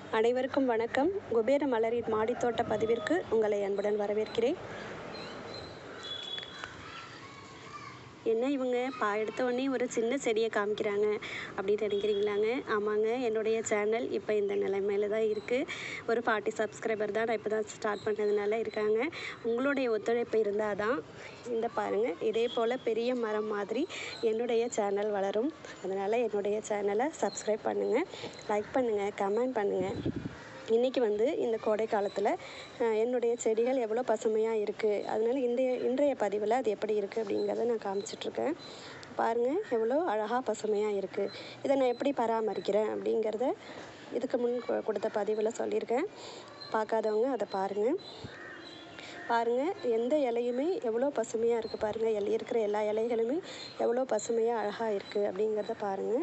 அனைவருக்கும் வணக்கம் குபேர மலரின் மாடித்தோட்ட பதிவிற்கு உங்களை அன்புடன் வரவேற்கிறேன் என்ன இவங்க பா எடுத்த உடனே ஒரு சின்ன செடியை காமிக்கிறாங்க அப்படின்னு நினைக்கிறீங்களாங்க ஆமாங்க என்னுடைய சேனல் இப்போ இந்த நிலைமையில தான் இருக்குது ஒரு ஃபார்ட்டி சப்ஸ்கிரைபர் தான் நான் இப்போ தான் ஸ்டார்ட் பண்ணதுனால இருக்காங்க உங்களுடைய ஒத்துழைப்பு இருந்தால் தான் இந்த பாருங்கள் இதே போல் பெரிய மரம் மாதிரி என்னுடைய சேனல் வளரும் அதனால் என்னுடைய சேனலை சப்ஸ்கிரைப் பண்ணுங்கள் லைக் பண்ணுங்கள் கமெண்ட் பண்ணுங்கள் இன்றைக்கி வந்து இந்த கோடை காலத்தில் என்னுடைய செடிகள் எவ்வளோ பசுமையாக இருக்குது அதனால இன்றைய இன்றைய பதிவில் அது எப்படி இருக்குது அப்படிங்கிறத நான் காமிச்சிட்ருக்கேன் பாருங்கள் எவ்வளோ அழகாக பசுமையாக இருக்குது இதை நான் எப்படி பராமரிக்கிறேன் அப்படிங்கிறத இதுக்கு முன் கு- கொடுத்த பதிவில் சொல்லியிருக்கேன் பார்க்காதவங்க அதை பாருங்கள் பாருங்கள் எந்த இலையுமே எவ்வளோ பசுமையாக இருக்குது பாருங்கள் எல் இருக்கிற எல்லா இலைகளுமே எவ்வளோ பசுமையாக அழகாக இருக்குது அப்படிங்கிறத பாருங்கள்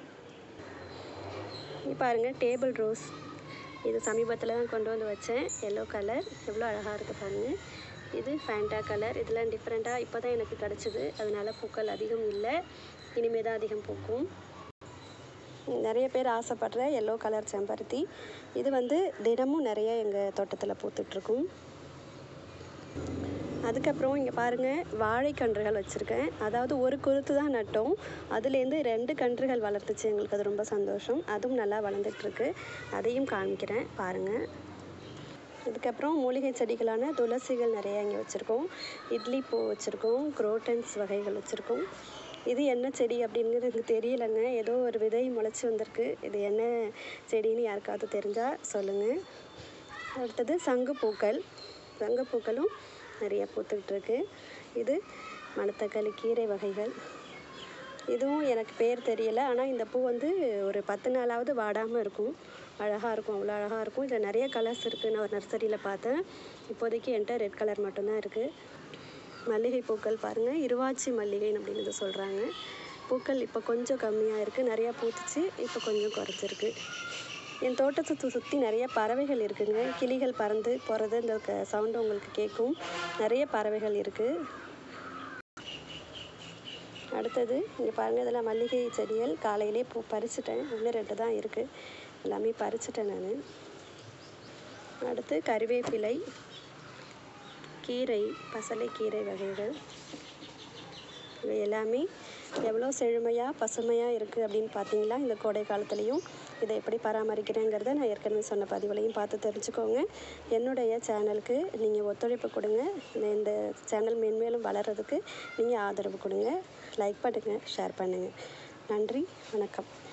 இங்க பாருங்க டேபிள் ரோஸ் இது சமீபத்தில் தான் கொண்டு வந்து வச்சேன் எல்லோ கலர் எவ்வளோ அழகாக இருக்குது பாருங்கள் இது ஃபேண்டா கலர் இதெல்லாம் டிஃப்ரெண்ட்டாக இப்போ தான் எனக்கு கிடச்சிது அதனால பூக்கள் அதிகம் இல்லை இனிமே தான் அதிகம் பூக்கும் நிறைய பேர் ஆசைப்படுற எல்லோ கலர் செம்பருத்தி இது வந்து தினமும் நிறைய எங்கள் தோட்டத்தில் பூத்துட்ருக்கும் அதுக்கப்புறம் இங்கே பாருங்கள் வாழைக்கன்றுகள் வச்சுருக்கேன் அதாவது ஒரு குருத்து தான் நட்டோம் அதுலேருந்து ரெண்டு கன்றுகள் வளர்த்துச்சு எங்களுக்கு அது ரொம்ப சந்தோஷம் அதுவும் நல்லா வளர்ந்துட்டுருக்கு அதையும் காமிக்கிறேன் பாருங்கள் இதுக்கப்புறம் மூலிகை செடிகளான துளசிகள் நிறைய இங்கே வச்சுருக்கோம் இட்லி பூ வச்சுருக்கோம் குரோட்டன்ஸ் வகைகள் வச்சுருக்கோம் இது என்ன செடி அப்படிங்கிறது எனக்கு தெரியலைங்க ஏதோ ஒரு விதை முளைச்சி வந்திருக்கு இது என்ன செடின்னு யாருக்காவது தெரிஞ்சால் சொல்லுங்கள் அடுத்தது சங்குப்பூக்கள் சங்குப்பூக்களும் நிறைய பூத்துக்கிட்டு இருக்கு இது மணத்தக்காளி கீரை வகைகள் இதுவும் எனக்கு பேர் தெரியல ஆனால் இந்த பூ வந்து ஒரு பத்து நாளாவது வாடாமல் இருக்கும் அழகாக இருக்கும் அவ்வளோ அழகாக இருக்கும் இதில் நிறைய கலர்ஸ் இருக்குது நான் ஒரு நர்சரியில் பார்த்தேன் இப்போதைக்கு என்கிட்ட ரெட் கலர் மட்டும்தான் இருக்குது மல்லிகை பூக்கள் பாருங்கள் இருவாச்சி மல்லிகைன்னு அப்படின்னு இதை சொல்கிறாங்க பூக்கள் இப்போ கொஞ்சம் கம்மியாக இருக்குது நிறையா பூத்துச்சு இப்போ கொஞ்சம் குறைஞ்சிருக்கு என் தோட்டத்தை சு சுற்றி நிறைய பறவைகள் இருக்குங்க கிளிகள் பறந்து போகிறது இந்த சவுண்டு உங்களுக்கு கேட்கும் நிறைய பறவைகள் இருக்குது அடுத்தது இங்கே பாருங்கள் இதெல்லாம் மல்லிகை செடிகள் காலையிலே பூ பறிச்சிட்டேன் இன்னும் ரெண்டு தான் இருக்குது எல்லாமே பறிச்சிட்டேன் நான் அடுத்து கருவேப்பிலை கீரை பசலைக்கீரை வகைகள் இவை எல்லாமே எவ்வளோ செழுமையாக பசுமையாக இருக்குது அப்படின்னு பார்த்தீங்களா இந்த கோடை காலத்துலேயும் இதை எப்படி பராமரிக்கிறேங்கிறத நான் ஏற்கனவே சொன்ன பதிவுலையும் பார்த்து தெரிஞ்சுக்கோங்க என்னுடைய சேனலுக்கு நீங்கள் ஒத்துழைப்பு கொடுங்க இந்த இந்த சேனல் மென்மேலும் வளர்கிறதுக்கு நீங்கள் ஆதரவு கொடுங்க லைக் பண்ணுங்கள் ஷேர் பண்ணுங்கள் நன்றி வணக்கம்